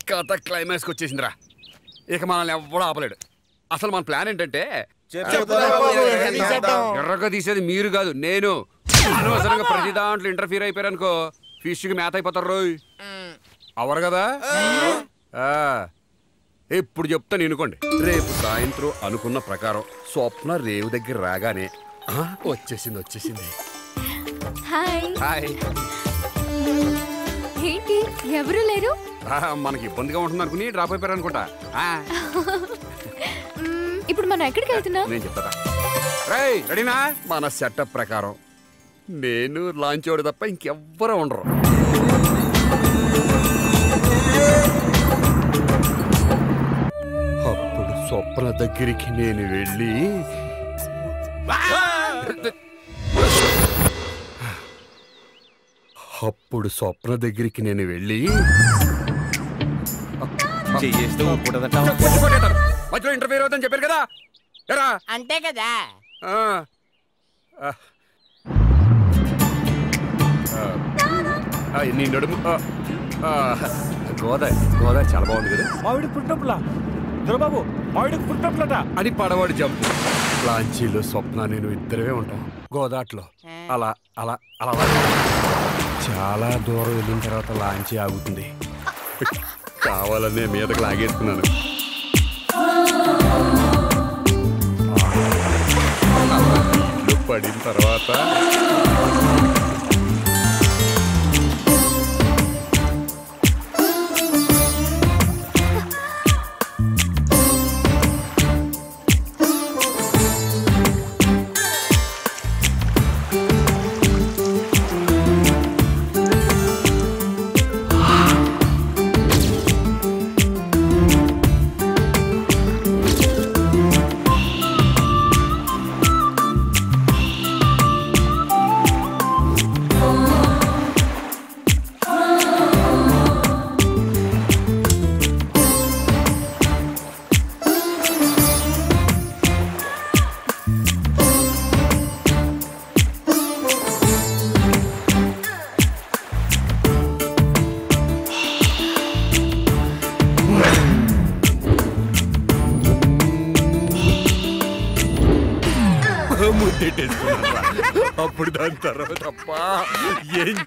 కథ క్లైమాక్స్కి వచ్చేసిందిరా ఇక మనల్ని ఎవ్వడూ ఆపలేడు అసలు మన ప్లాన్ ఏంటంటే ఎర్రగా తీసేది మీరు కాదు నేను అనవసరంగా ప్రతి దాంట్లో ఇంటర్ఫీర్ అయిపోయారనుకో ఫిష్కి మేత అయిపోతారు రోయ్ అవరు కదా ఆ, ఇప్పుడు చెప్తాను వినుకోండి రేపు సాయంత్రం అనుకున్న ప్రకారం స్వప్న రేవు దగ్గర రాగానే ఆ, వచ్చేసింది వచ్చేసింది హాయ్ హాయ్ ఏంటి ఎవరు లేరు ఆ, మనకి ఇబ్బందిగా ఉంటుంది అనుకుని డ్రాప్ అయిపోయారు అనుకుంటా ఆ, మ్మ్, ఇప్పుడు మనం ఎక్కడికి వెళ్తున్నాం నేను చెప్తా రేయ్ రెడీనా మన సెటప్ ప్రకారం నేను లాంచ్ వాడు తప్ప ఇంకెవ్వరూ ఉండరు అప్పుడు స్వప్న దగ్గరికి నేను వెళ్ళి అప్పుడు స్వప్న దగ్గరికి నేను వెళ్ళి చెయ్యేస్తే ఊపుకుంటుందట మధ్యలో ఇంటర్ఫీర్ అవుతుందని చెప్పారు కదా ఎరా అంతే కదా ఆ. ఆ. ఆ. ఆ, నీ నడుము ఆ. ఆ. గోదావరి గోదావరి చాలా బాగుంది కదా మావిడి పుట్టినప్పులా దొరబాబు మావిడికి పుట్టినప్పులట అని పడవాడి జంప్ లాంచీలో స్వప్న నేను ఇద్దరమే ఉంటాం గోదాట్లో అలా అలా అలా చాలా దూరం వెళ్ళిన తర్వాత లాంచీ ఆగుతుంది కావాలనే మీదకి లాగేసుకున్నాను అలా నీళ్లు పడిన తర్వాత ముద్దెట్టేసుకున్నారా అప్పుడు దాని తర్వాత అబ్బా, ఏం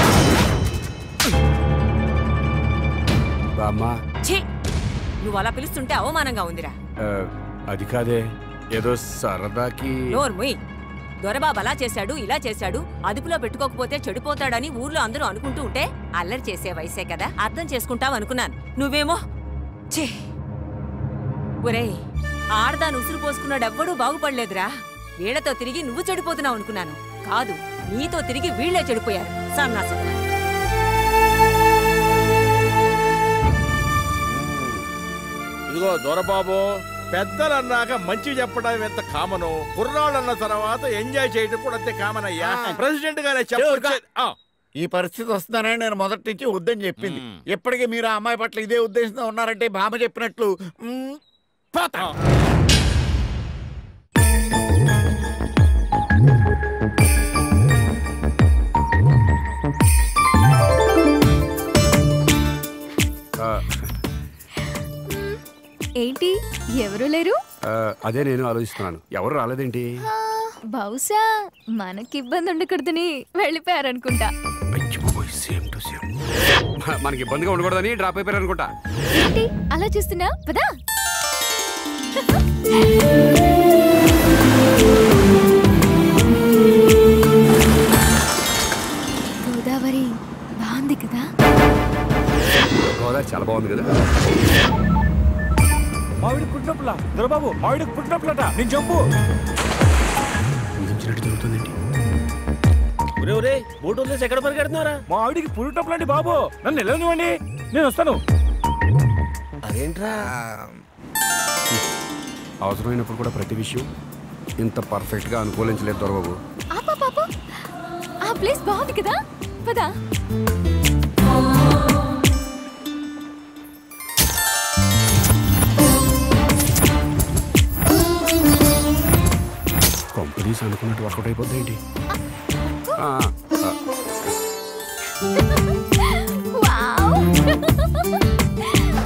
బామ్మా ఛీ నువ్వు అలా పిలుస్తుంటే అవమానంగా ఉందిరా ఆ, అది కాదే ఏదో సరదాకి నోర్ముయ్ దొరబాబు అలా చేశాడు ఇలా చేశాడు అదుపులో పెట్టుకోకపోతే చెడిపోతాడని ఊర్లో అందరూ అనుకుంటూ ఉంటే అల్లరి చేసే వయసే కదా అర్థం చేసుకుంటావు అనుకున్నాను నువ్వేమో ఛీ ఒరేయ్ ఆడదాని ఉసురు పోసుకున్నాడెవ్వడూ బాగుపడలేదురా వీళ్లతో తిరిగి నువ్వు చెడిపోతున్నావు అనుకున్నాను కాదు నీతో తిరిగి వీళ్లే చెడిపోయారు సన్నాసి ఇదిగో దొరబాబు పెద్దలు అన్నాక మంచి చెప్పడం ఎంత కామను కుర్రాళ్ళు అన్న తర్వాత ఎంజాయ్ చేయడం కూడా అంతే కామన్ అయ్యా ప్రెసిడెంట్ గానే చెప్పొచ్చే ఆ, ఈ పరిస్థితి వస్తుందనే నేను మొదటి నుంచి వద్దని చెప్పింది ఇప్పటికీ మీరు ఆ అమ్మాయి పట్ల ఇదే ఉద్దేశంతో ఉన్నారంటే బామ్మ చెప్పినట్లు మ్, పోతా ఆ, ఏంటి ఎవరు లేరు ఆ, అదే నేను ఆలోచిస్తున్నాను ఎవరు రాలేదేంటి ఆ, బహుశా మనకి ఇబ్బంది ఉండకూడదని వెళ్ళిపోయారనుకుంటా సేమ్ టు సేమ్ మనకి ఇబ్బందిగా ఉండకూడదని డ్రాప్ అయిపోయారు అనుకుంటా ఏంటి అలా చూస్తున్నా పదా గోదావరి బాగుంది కదా గోదావరి చాలా బాగుంది కదా మావిడి పుట్టినప్పులా దొరబాబు మావిడికి పుట్టినప్పులట నేను జంపు ఊహించినట్టు జరుగుతుందండి ఒరే ఒరే బోట్ వదిలేసి ఎక్కడ పరిగెడుతున్నారా మా ఆవిడికి పుట్టినప్పుడు అండి బాబు నన్ను నిలవనివ్వండి నేను వస్తాను అదేంట్రా అవసరమైనప్పుడు కూడా ప్రతి విషయం ఇంత పర్ఫెక్ట్గా అనుకూలించలేదు దొరబాబు ఆపా పాప ఆ ప్లేస్ బాగుంది కదా పదా కంపెనీస్ అనుకున్నట్టు వర్కౌట్ అయిపోద్ది ఏంటి ఆ, ఆ, వావ్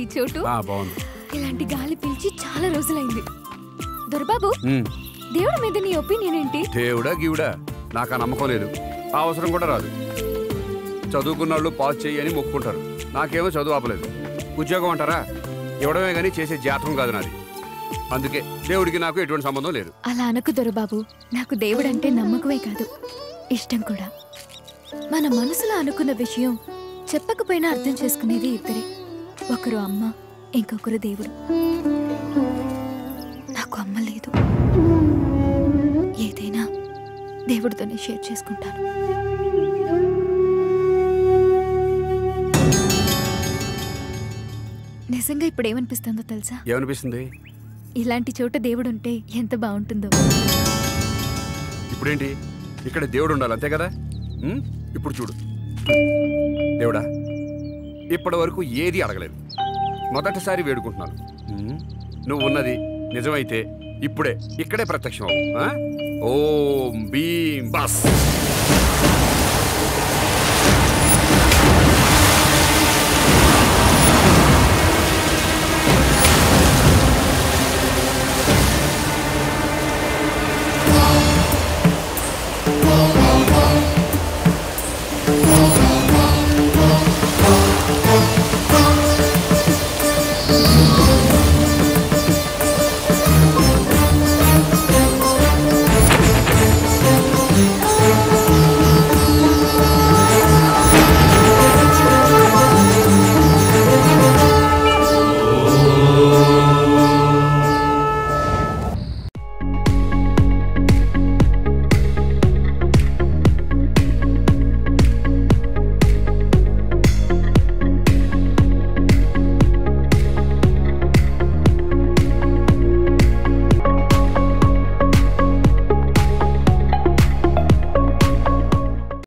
ఈ చోటు ఆ బాగుంది ఇలాంటి గాలి పీల్చి చాలా రోజులైంది దొరబాబు ఉమ్. దేవుడి మీద నీ ఒపీనియన్ ఏంటి దేవుడా గీవుడా నాకు ఆ నమ్మకం లేదు ఆ అవసరం కూడా రాదు చదువుకున్న వాళ్ళు పాస్ చేయి అని మొక్కుకుంటారు నాకేమో చదువు ఆపలేదు ఉద్యోగం అంటారా ఇవ్వడమే కానీ చేసే జాతకం కాదు నాది అందుకే దేవుడికి నాకు ఎటువంటి సంబంధం లేదు అలా అనకు దొరబాబు నాకు దేవుడంటే నమ్మకమే కాదు ఇష్టం కూడా మన మనసులో అనుకున్న విషయం చెప్పకపోయినా అర్థం చేసుకునేది ఇద్దరే ఒకరు అమ్మ ఇంకొకరు దేవుడు నాకు అమ్మ లేదు ఏదైనా దేవుడితోనే షేర్ చేసుకుంటాను నిజంగా ఇప్పుడు ఏమనిపిస్తుందో తెలుసా ఏమనిపిస్తుంది ఇలాంటి చోట దేవుడు ఉంటే ఎంత బాగుంటుందో ఇప్పుడేంటి ఇక్కడ దేవుడు ఉండాలి అంతే కదా ఉమ్? ఇప్పుడు చూడు దేవుడా ఇప్పటి వరకు ఏది అడగలేదు మొదటిసారి వేడుకుంటున్నాను ఉమ్? నువ్వు ఉన్నది నిజమైతే ఇప్పుడే ఇక్కడే ప్రత్యక్షం అవ్వు, ఆ? ఓం భీం బస్